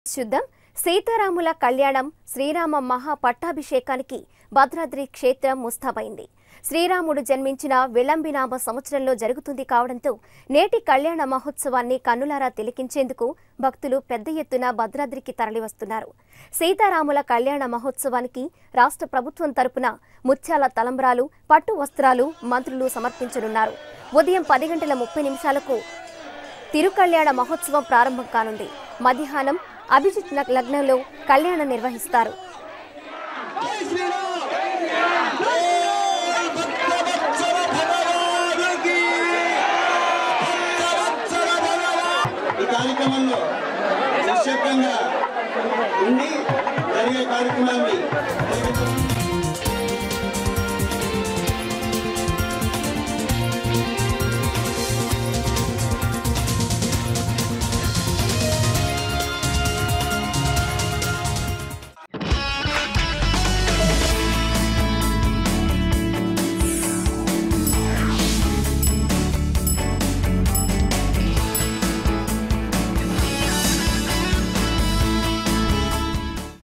శుద్ధం సీతారాముల కళ్యాణం శ్రీరామ మహా పట్టాభిషేకానికి భద్రాద్రి క్షేత్రం ముస్తాబైంది శ్రీరాముడు జన్మించిన విళంబినామ సంవత్సరంలో జరుగుతుంది కావడంతో నేటి కళ్యాణ మహోత్సవాన్ని కన్నులారా తిలకించేందుకు భక్తులు పెద్ద ఎత్తున భద్రాద్రికి తరలివస్తున్నారు సీతారాముల కళ్యాణ మహోత్సవానికి రాష్ట్ర ప్రభుత్వం తరపున ముత్యాల తలంబ్రాలు పట్టు వస్త్రాలు మంత్రులు సమర్పించనున్నారు ఉదయం పది గంటల ముప్పై నిమిషాలకు తిరుకళ్యాణ మహోత్సవం ప్రారంభం కానుంది మధ్యాహ్నం అభిజిత్ లగ్- లగ్నంలో కళ్యాణం నిర్వహిస్తారు ఈ కార్యక్రమంలో నిశ్శబ్దంగా ఉండి జరిగే కార్యక్రమాన్ని జరిగించాలి.